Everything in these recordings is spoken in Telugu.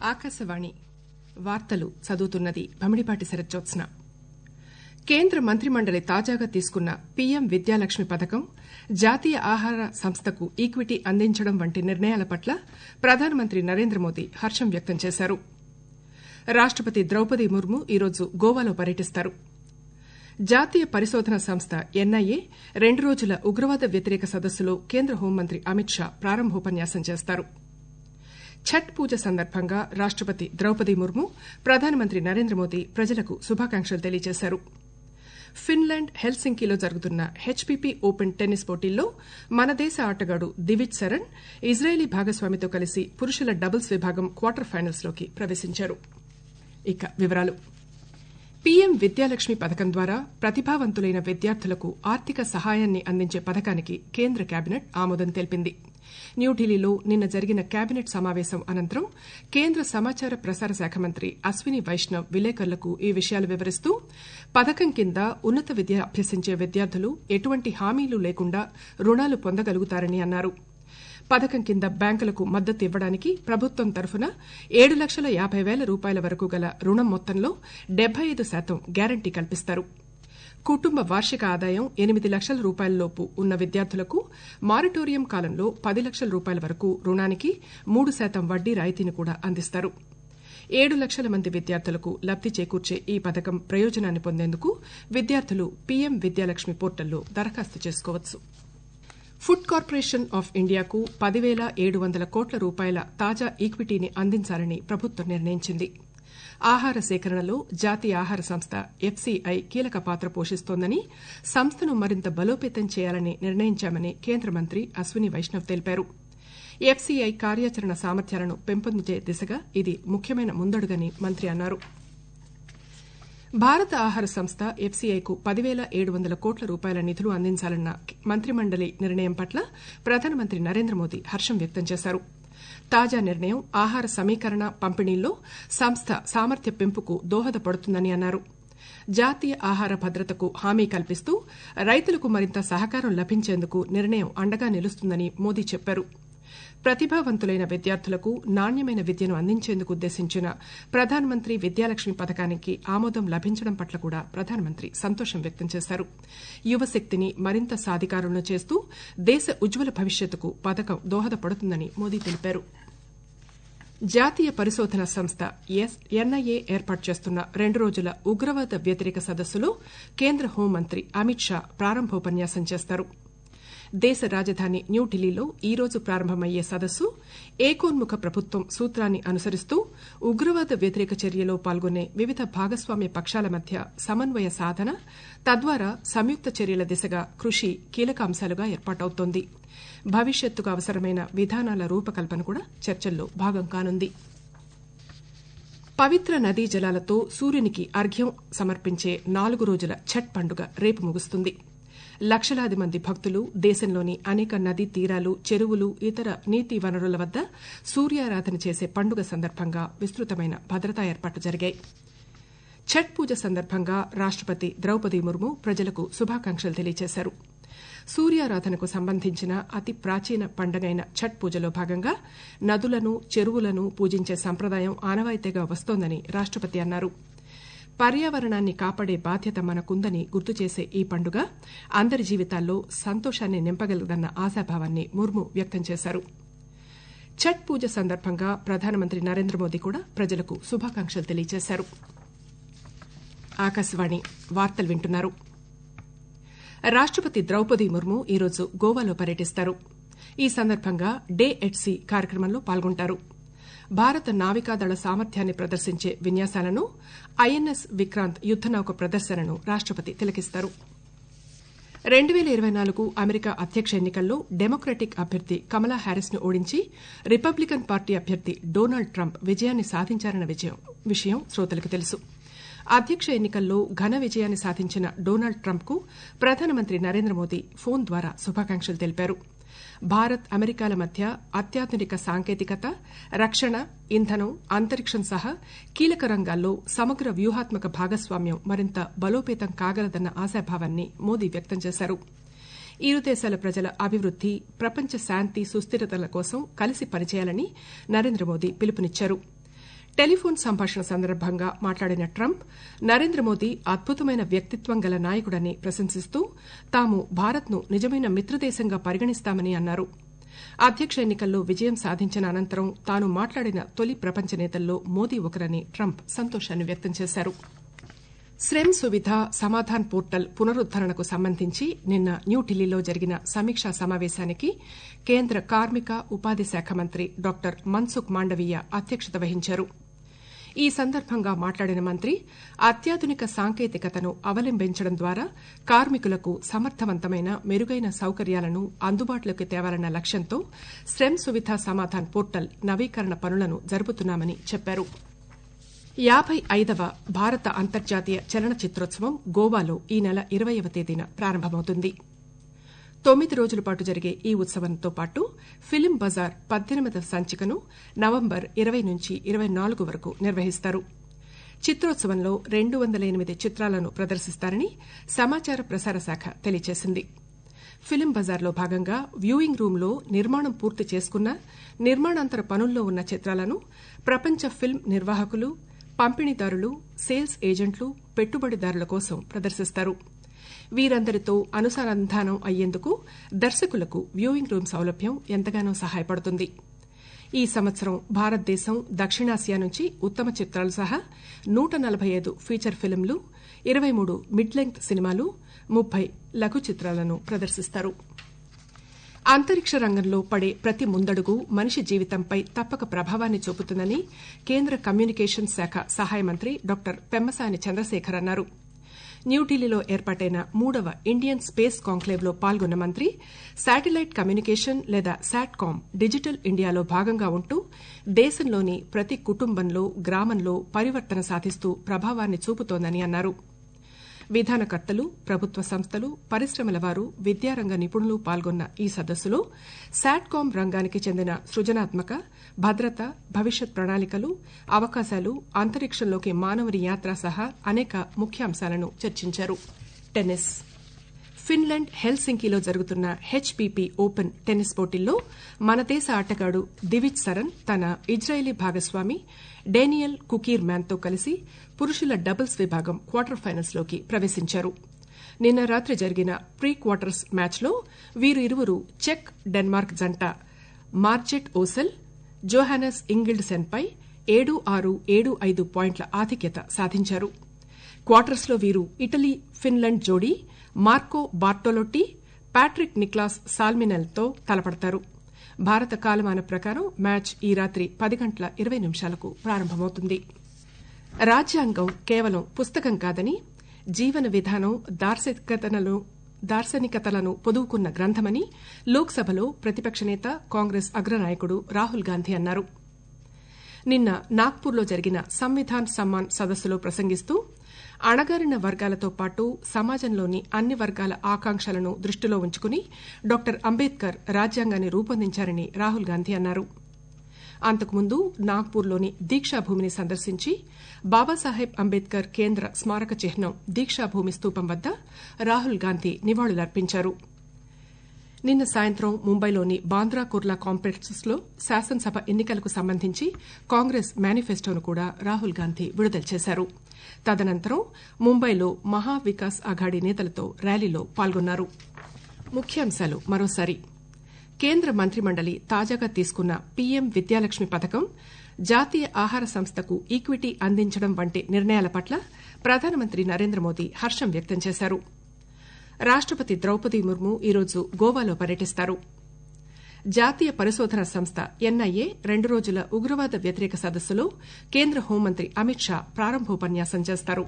ఆకాశవాణి వార్తలు చదువుతున్నది భమిడిపాటి శరజ్జోత్స్న కేంద్ర మంత్రిమండలి తాజాగా తీసుకున్న పీఎం విద్యాలక్ష్మి పథకం జాతీయ ఆహార సంస్థకు ఈక్విటీ అందించడం వంటి నిర్ణయాల పట్ల ప్రధానమంత్రి నరేంద్ర మోదీ హర్షం వ్యక్తం చేశారు రాష్టపతి ద్రౌపది ముర్ము ఈరోజు గోవాలో పర్యటిస్తారు జాతీయ పరిశోధన సంస్థ ఎన్ఐఏ రెండు రోజుల ఉగ్రవాద వ్యతిరేక సదస్సులో కేంద్ర హోంమంత్రి అమిత్ షా ప్రారంభోపన్యాసం చేస్తారు ఛట్ పూజ సందర్భంగా రాష్టపతి ద్రౌపది ముర్ము ప్రధానమంత్రి నరేంద్ర మోదీ ప్రజలకు శుభాకాంక్షలు తెలియజేశారు ఫిన్లాండ్ హెల్సింకీలో జరుగుతున్న హెచ్పీపీ ఓపెన్ టెన్నిస్ పోటీల్లో మన దేశ ఆటగాడు దివిజ్ సరణ్ ఇజ్రాయలీ భాగస్వామితో కలిసి పురుషుల డబుల్స్ విభాగం క్వార్టర్ ఫైనల్స్ లోకి ప్రవేశించారు ఇక వివరాలు పీఎం విద్యాలక్ష్మి పథకం ద్వారా ప్రతిభావంతులైన విద్యార్థులకు ఆర్థిక సహాయాన్ని అందించే పథకానికి కేంద్ర కేబినెట్ ఆమోదం తెలిపింది న్యూఢిల్లీలో నిన్న జరిగిన కేబినెట్ సమావేశం అనంతరం కేంద్ర సమాచార ప్రసార శాఖ మంత్రి అశ్విని వైష్ణవ్ విలేకరులకు ఈ విషయాలు వివరిస్తూ పథకం కింద ఉన్నత విద్య అభ్యసించే విద్యార్థులు ఎటువంటి హామీలు లేకుండా రుణాలు పొందగలుగుతారని అన్నారు పథకం కింద బ్యాంకులకు మద్దతు ఇవ్వడానికి ప్రభుత్వం తరఫున ఏడు లక్షల యాబై పేల రూపాయల వరకు గల రుణం మొత్తంలో డెబ్బై ఐదు శాతం గ్యారంటీ కల్పిస్తారు కుటుంబ వార్షిక ఆదాయం ఎనిమిది లక్షల రూపాయలలోపు ఉన్న విద్యార్థులకు మారిటోరియం కాలంలో పది లక్షల రూపాయల వరకు రుణానికి మూడు శాతం వడ్డీ రాయితీని కూడా అందిస్తారు ఏడు లక్షల మంది విద్యార్థులకు లబ్ది చేకూర్చే ఈ పథకం ప్రయోజనాన్ని పొందేందుకు విద్యార్థులు పీఎం విద్యాలక్ష్మి పోర్టల్లో దరఖాస్తు చేసుకోవచ్చు ఫుడ్ కార్పొరేషన్ ఆఫ్ ఇండియాకు పదివేల ఏడు వందల కోట్ల రూపాయల తాజా ఈక్విటీని అందించాలని ప్రభుత్వం నిర్ణయించింది ఆహార సేకరణలో జాతీయ ఆహార సంస్థ ఎఫ్సీఐ కీలక పాత్ర పోషిస్తోందని సంస్థను మరింత బలోపేతం చేయాలని నిర్ణయించామని కేంద్ర మంత్రి అశ్విని వైష్ణవ్ తెలిపారు ఎఫ్సీఐ కార్యాచరణ సామర్థ్యాలను పెంపొందించే దిశగా ఇది ముఖ్యమైన ముందడుగని మంత్రి అన్నారు భారత ఆహార సంస్థ ఎఫ్సీఐకు పదివేల ఏడు వందల కోట్ల రూపాయల నిధులు అందించాలన్న మంత్రిమండలి నిర్ణయం పట్ల ప్రధానమంత్రి నరేంద్ర మోదీ హర్షం వ్యక్తం చేశారు తాజా నిర్ణయం ఆహార సమీకరణ పంపిణీల్లో సంస్థ సామర్థ్య పెంపుకు దోహదపడుతుందని అన్నారు జాతీయ ఆహార భద్రతకు హామీ కల్పిస్తూ రైతులకు మరింత సహకారం లభించేందుకు నిర్ణయం అండగా నిలుస్తుందని మోదీ చెప్పారు ప్రతిభావంతులైన విద్యార్థులకు నాణ్యమైన విద్యను అందించేందుకు ఉద్దేశించిన ప్రధానమంత్రి విద్యాలక్ష్మి పథకానికి ఆమోదం లభించడం పట్ల కూడా ప్రధానమంత్రి సంతోషం వ్యక్తం చేశారు యువశక్తిని మరింత సాధికారంలో చేస్తూ దేశ ఉజ్వల భవిష్యత్తుకు పథకం దోహదపడుతుందని మోదీ తెలిపారు జాతీయ పరిశోధన సంస్థ ఎన్ఐఏ ఏర్పాటు చేస్తున్న రెండు రోజుల ఉగ్రవాద వ్యతిరేక సదస్సులో కేంద్ర హోంమంత్రి అమిత్ షా ప్రారంభోపన్యాసం చేస్తారు దేశ రాజధాని న్యూఢిల్లీలో ఈ రోజు ప్రారంభమయ్యే సదస్సు ఏకోన్ముఖ ప్రభుత్వం సూత్రాన్ని అనుసరిస్తూ ఉగ్రవాద వ్యతిరేక చర్యలో పాల్గొనే వివిధ భాగస్వామ్య పక్షాల మధ్య సమన్వయ సాధన తద్వారా సంయుక్త చర్యల దిశగా కృషి కీలక అంశాలుగా ఏర్పాటవుతోంది భవిష్యత్తుకు అవసరమైన విధానాల రూపకల్పన కూడా చర్చల్లో భాగం కానుంది పవిత్ర నదీ జలాలతో సూర్యునికి అర్ఘ్యం సమర్పించే నాలుగు రోజుల ఛట్ పండుగ రేపు ముగుస్తుంది లక్షలాది మంది భక్తులు దేశంలోని అనేక నదీ తీరాలు చెరువులు ఇతర నీటి వనరుల వద్ద సూర్యారాధన చేసే పండుగ సందర్భంగా విస్తృతమైన భద్రతా ఏర్పాట్లు జరిగాయి ఛట్ పూజ సందర్భంగా రాష్టపతి ద్రౌపది ముర్ము ప్రజలకు శుభాకాంక్షలు తెలియజేశారు సూర్యారాధనకు సంబంధించిన అతి ప్రాచీన పండుగైన ఛట్ పూజలో భాగంగా నదులను చెరువులను పూజించే సంప్రదాయం ఆనవాయితీగా వస్తోందని రాష్టపతి అన్నారు పర్యావరణాన్ని కాపాడే బాధ్యత మనకుందని గుర్తు చేసే ఈ పండుగ అందరి జీవితాల్లో సంతోషాన్ని నింపగలదన్న ఆశాభావాన్ని ముర్ము వ్యక్తం చేశారు ఛట్ పూజ సందర్భంగా ప్రధానమంత్రి నరేంద్ర మోదీ కూడా ప్రజలకు శుభాకాంక్షలు తెలియజేశారు ఆకాశవాణి వార్తలు వింటున్నారు రాష్టపతి ద్రౌపది ముర్ము ఈరోజు గోవాలో పర్యటిస్తారు ఈ సందర్భంగా డే ఎట్ సీ కార్యక్రమంలో పాల్గొంటారు భారత నావికాదళ సామర్థ్యాన్ని ప్రదర్శించే విన్యాసాలను ఐఎన్ఎస్ విక్రాంత్ యుద్దనౌక ప్రదర్శనను రాష్టపతి తిలకిస్తారు రెండు పేల ఇరవై నాలుగు అమెరికా అధ్యక్ష ఎన్నికల్లో డెమోక్రటిక్ అభ్యర్థి కమలా హ్యారిస్ ను ఓడించి రిపబ్లికన్ పార్టీ అభ్యర్థి డొనాల్డ్ ట్రంప్ విజయాన్ని సాధించారన్న విషయం శ్రోతలకు తెలుసు అధ్యక్ష ఎన్నికల్లో ఘన విజయాన్ని సాధించిన డొనాల్డ్ ట్రంప్ కు ప్రధానమంత్రి నరేంద్ర మోదీ ఫోన్ ద్వారా శుభాకాంక్షలు తెలిపారు భారత్ అమెరికాల మధ్య అత్యాధునిక సాంకేతికత రక్షణ ఇంధనం అంతరిక్షం సహా కీలక రంగాల్లో సమగ్ర వ్యూహాత్మక భాగస్వామ్యం మరింత బలోపేతం కాగలదన్న ఆశాభావాన్ని మోదీ వ్యక్తం చేశారు ఇరు దేశాల ప్రజల అభివృద్ది ప్రపంచ శాంతి సుస్థిరతల కోసం కలిసి పనిచేయాలని నరేంద్ర మోదీ పిలుపునిచ్చారు టెలిఫోన్ సంభాషణ సందర్భంగా మాట్లాడిన ట్రంప్ నరేంద్ర మోదీ అద్భుతమైన వ్యక్తిత్వం గల నాయకుడని ప్రశంసిస్తూ తాము భారత్ను నిజమైన మిత్రదేశంగా పరిగణిస్తామని అన్నారు అధ్యక్ష ఎన్నికల్లో విజయం సాధించిన అనంతరం తాను మాట్లాడిన తొలి ప్రపంచ నేతల్లో మోదీ ఒకరని ట్రంప్ సంతోషాన్ని వ్యక్తం చేశారు శ్రెమ్ సువిధ సమాధాన్ పోర్టల్ పునరుద్దరణకు సంబంధించి నిన్న న్యూఢిల్లీలో జరిగిన సమీక్షా సమావేశానికి కేంద్ర కార్మిక ఉపాధి శాఖ మంత్రి డాక్టర్ మన్సుఖ్ మాండవీయ అధ్యక్షత వహించారు ఈ సందర్భంగా మాట్లాడిన మంత్రి అత్యాధునిక సాంకేతికతను అవలంబించడం ద్వారా కార్మికులకు సమర్థవంతమైన మెరుగైన సౌకర్యాలను అందుబాటులోకి తేవాలన్న లక్ష్యంతో శ్రెమ్ సువిధ సమాధాన్ పోర్టల్ నవీకరణ పనులను జరుపుతున్నామని చెప్పారు యాబై ఐదవ భారత అంతర్జాతీయ చలనచిత్రోత్సవం గోవాలో ఈ నెల ఇరవైవ తేదీన ప్రారంభమవుతుంది తొమ్మిది రోజుల పాటు జరిగే ఈ ఉత్సవంతో పాటు ఫిలిం బజార్ పద్దెనిమిదవ సంచికను నవంబర్ ఇరవై నుంచి ఇరవై నాలుగు వరకు నిర్వహిస్తారు చిత్రోత్సవంలో రెండు వందల ఎనిమిది చిత్రాలను ప్రదర్శిస్తారని సమాచార ప్రసార శాఖ తెలియజేసింది ఫిలిం బజార్లో భాగంగా వ్యూయింగ్ రూంలో నిర్మాణం పూర్తి చేసుకున్న నిర్మాణాంతర పనుల్లో ఉన్న చిత్రాలను ప్రపంచ ఫిల్మ్ నిర్వాహకులు పంపిణీదారులు సేల్స్ ఏజెంట్లు పెట్టుబడిదారుల కోసం ప్రదర్శిస్తారు వీరందరితో అనుసంధానం అయ్యేందుకు దర్శకులకు వ్యూయింగ్ రూమ్ సౌలభ్యం ఎంతగానో సహాయపడుతుంది ఈ సంవత్సరం భారతదేశం దక్షిణాసియా నుంచి ఉత్తమ చిత్రాలు సహా నూట నలభై ఐదు ఫీచర్ ఫిల్మ్లు ఇరవై మూడు మిడ్ లెంగ్త్ సినిమాలు ముప్పై లఘు చిత్రాలను ప్రదర్శిస్తారు అంతరిక్ష రంగంలో పడే ప్రతి ముందడుగు మనిషి జీవితంపై తప్పక ప్రభావాన్ని చూపుతుందని కేంద్ర కమ్యూనికేషన్స్ శాఖ సహాయ మంత్రి డాక్టర్ పెమ్మసాని చంద్రశేఖర్ అన్నారు న్యూఢిల్లీలో ఏర్పాటైన మూడవ ఇండియన్ స్పేస్ కాంక్లేవ్లో పాల్గొన్న మంత్రి శాటిలైట్ కమ్యూనికేషన్ లేదా శాట్కామ్ డిజిటల్ ఇండియాలో భాగంగా ఉంటూ దేశంలోని ప్రతి కుటుంబంలో గ్రామంలో పరివర్తన సాధిస్తూ ప్రభావాన్ని చూపుతోందని అన్నారు విధానకర్తలు ప్రభుత్వ సంస్థలు పరిశ్రమల వారు విద్యారంగ నిపుణులు పాల్గొన్న ఈ సదస్సులో శాట్కామ్ రంగానికి చెందిన సృజనాత్మక భద్రత భవిష్యత్ ప్రణాళికలు అవకాశాలు అంతరిక్షంలోకి మానవుని యాత్ర సహా అనేక ముఖ్యాంశాలను చర్చించారు టెన్నిస్ ఫిన్లాండ్ హెల్సింకీలో జరుగుతున్న హెచ్పీపీ ఓపెన్ టెన్నిస్ పోటీల్లో మన దేశ ఆటగాడు దివిజ్ సరన్ తన ఇజ్రాయలీ భాగస్వామి డేనియల్ కుకీర్ మ్యాన్తో కలిసి పురుషుల డబుల్స్ విభాగం క్వార్టర్ ఫైనల్స్లోకి ప్రవేశించారు నిన్న రాత్రి జరిగిన ప్రీ క్వార్టర్స్ మ్యాచ్లో వీరు ఇరువురు చెక్ డెన్మార్క్ జంట మార్జెట్ ఓసెల్ జోహానస్ ఇంగిల్డ్సెన్పై ఏడు ఆరు ఏడు ఐదు పాయింట్ల ఆధిక్యత సాధించారు క్వార్టర్స్లో వీరు ఇటలీ ఫిన్లాండ్ జోడీ మార్కో బార్టోలోట్టి ప్యాట్రిక్ నిక్లాస్ సాల్మినెల్తో తలపడతారు భారత కాలమాన ప్రకారం మ్యాచ్ ఈ రాత్రి పది గంటల ఇరవై నిమిషాలకు ప్రారంభమవుతుంది రాజ్యాంగం కేవలం పుస్తకం కాదని జీవన విధానం దార్శనికతలను దార్శనికతలను పొదువుకున్న గ్రంథమని లోక్సభలో ప్రతిపక్ష నేత కాంగ్రెస్ అగ్రనాయకుడు రాహుల్ గాంధీ అన్నారు నిన్న నాగ్పూర్లో జరిగిన సంవిధాన్ సమ్మాన్ సదస్సులో ప్రసంగిస్తూ అణగారిన వర్గాలతో పాటు సమాజంలోని అన్ని వర్గాల ఆకాంక్షలను దృష్టిలో ఉంచుకుని డాక్టర్ అంబేద్కర్ రాజ్యాంగాన్ని రూపొందించారని రాహుల్ గాంధీ అన్నారు అంతకుముందు నాగ్పూర్లోని దీక్షాభూమిని సందర్శించి బాబాసాహెబ్ అంబేద్కర్ కేంద్ర స్మారక చిహ్నం దీక్షాభూమి స్తూపం వద్ద రాహుల్ గాంధీ నివాళులర్పించారు నిన్న సాయంత్రం ముంబైలోని బాంద్రా కుర్లా కాంప్లెక్స్ లో శాసనసభ ఎన్నికలకు సంబంధించి కాంగ్రెస్ మేనిఫెస్టోను కూడా రాహుల్ గాంధీ విడుదల చేశారు తదనంతరం ముంబైలో మహా వికాస్ అఘాడీ నేతలతో ర్యాలీలో పాల్గొన్నారు ముఖ్యాంశాలు మరోసారి కేంద్ర మంత్రిమండలి తాజాగా తీసుకున్న పీఎం విద్యాలక్ష్మి పథకం జాతీయ ఆహార సంస్థకు ఈక్విటీ అందించడం వంటి నిర్ణయాల పట్ల ప్రధానమంత్రి నరేంద్ర మోదీ హర్షం వ్యక్తం చేశారు రాష్టపతి ద్రౌపది ముర్ము ఈరోజు గోవాలో పర్యటిస్తారు జాతీయ పరిశోధన సంస్థ ఎన్ఐఏ రెండు రోజుల ఉగ్రవాద వ్యతిరేక సదస్సులో కేంద్ర హోంమంత్రి అమిత్ షా ప్రారంభోపన్యాసం చేస్తారు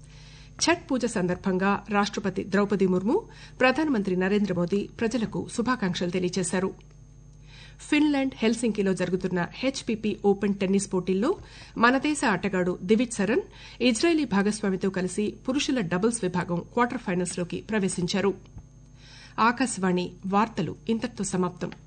ఛట్ పూజ సందర్భంగా రాష్టపతి ద్రౌపది ముర్ము ప్రధానమంత్రి నరేంద్ర మోదీ ప్రజలకు శుభాకాంక్షలు తెలియజేశారు ఫిన్లాండ్ హెల్సింకీలో జరుగుతున్న హెచ్పీపీ ఓపెన్ టెన్నిస్ పోటీల్లో మన దేశ ఆటగాడు దివిజ్ సరన్ ఇజ్రాయలీ భాగస్వామితో కలిసి పురుషుల డబుల్స్ విభాగం క్వార్టర్ ఫైనల్స్లోకి ప్రవేశించారు ఆకాశవాణి వార్తలు ఇంతటితో సమాప్తం